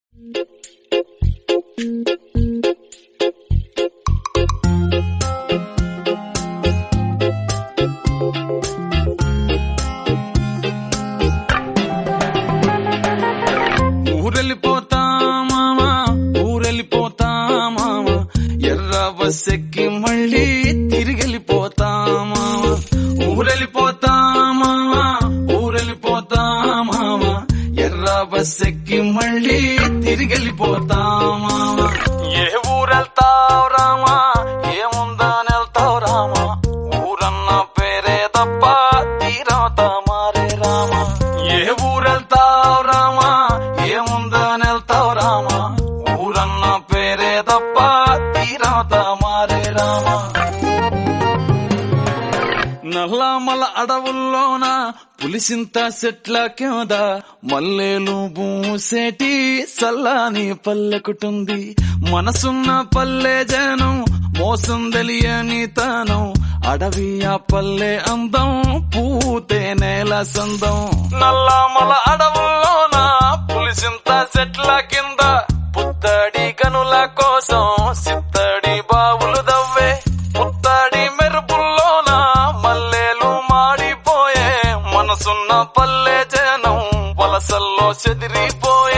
ఊరెళ్ళిపోతా మామా ఊరెళ్ళిపోతా మామా ఎర్ర బస్సెక్కి మళ్ళీ తిరిగెళ్ళిపోతా మామా ఊరెళ్ళిపోతా మామా ఊరెళ్ళిపోతా మామా ఎర్ర బస్సెక్కి మళ్ళీ తిరిగెళ్ళిపోతా మామా ఏ ఊరెళ్తావు రామా ఏముందని వెళ్తావు రామా ఊరన్న పేరే తప్ప తీరవతా మారే రామా ఏ ఊరెళ్తావు రామా ఏముందని వెళ్తావు రామా ఊరన్న పేరే తప్ప తీరవతా మారే రామా నల్లమల అడవుల్లోన పులిసింత చెట్ల కింద మల్లేలు బూసేటి సల్లాని పల్లెకుటుంది మనసున్న పల్లె జనం మోసం తెలియని తనం అడవి ఆ పల్లె అందం పూతే నేల సందం నల్లమల అడవుల్లోన పులిసింత చెట్ల కింద పుత్తడి కనుల కోసం సిత్తడి బావులు దవ్వే పుత్తడి మెరుపుల్లోన మల్లెలు మాడిపోయే మనసున్న పల్లె జనం వలసల్లో చెదిరిపోయే